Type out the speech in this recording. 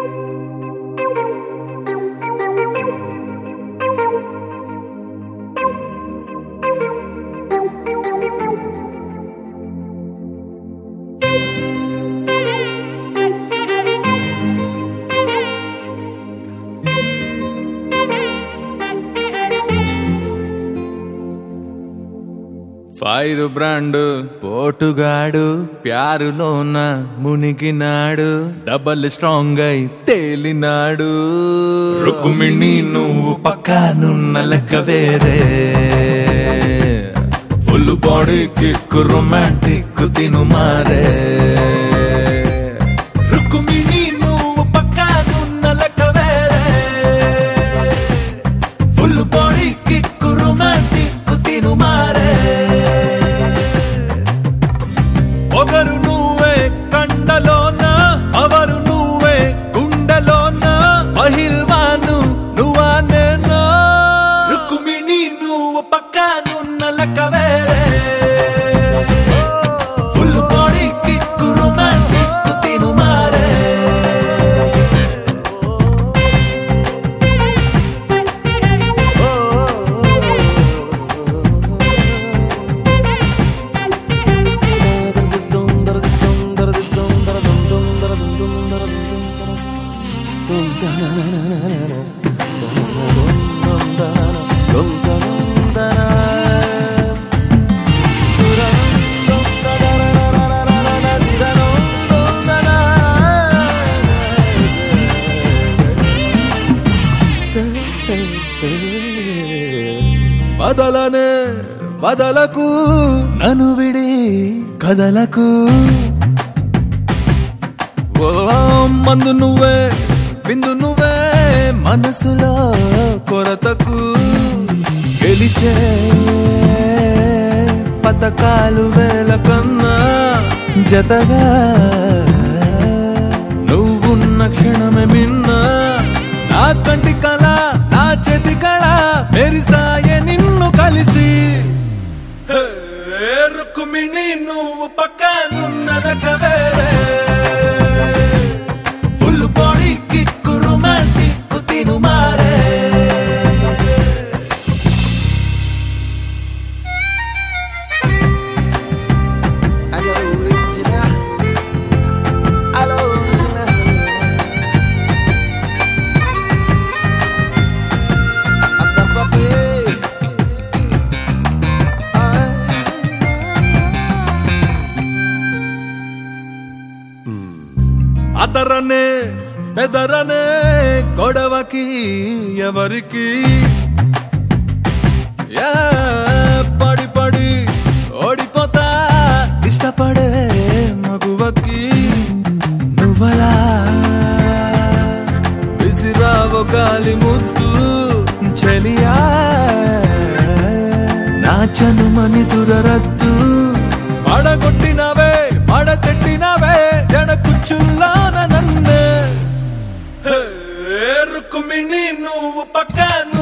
Fire brand పోటుగాడు ప్యారులోన మునిగినాడు డబల్ స్ట్రాంగ్ అయి తేలినాడు రుకుమిణి నువ్వు పక్కనున్న లెక్క వేరే ఫుల్ బాడీ కిక్ రొమాంటిక్ తిను మారే రుకుమిణి నువ్వు పక్కనున్న లెక్క వేరే ఫుల్ బాడీ కిక్ రొమాంటిక్ తిను మారే ఒకరు నువ్వే కండలోన అవరు నువ్వే గుండెలోన పహిల్వాను నువ్వా నేను రుక్మిణి నువ్వు పక్కనున్న లెక్క వేరే ఫుల్ బాడీ కిక్ రొమాంటిక్ తిను మారే వదలనే వదలకు నన్ను విడి కదలకు ఓ మందు నువ్వే బిందు నువ్వే మనసులో కొరతకు గెలిచే పథకాలు వేల కన్నా జతగా నువ్వున్న క్షణమే మిన్న నా కంటి కళ నా చేతి కళ మెరిసాయే నిన్ను కలిసి హే, రుక్మిణి నువ్వు పక్కనున్నదక వేరే ఫుల్ బాడీ కిక్ రొమాంటిక్ తిను మారే Allo original. Allo original. Apa papi? అదరనే బెదరనే గొడవకి ఎవరికి యా, పడి పడి ఓడిపోతా ఇష్టపడే మగువకి నువ్వలా విసిరావు గాలి ముద్దు చెలియా నా చనుమని దురరద్దు పడగొట్టినవే పడతెట్టినవే జడ కుచ్చుల్లాన నన్నే హే, రుక్మిణి నువ్వు పక్కన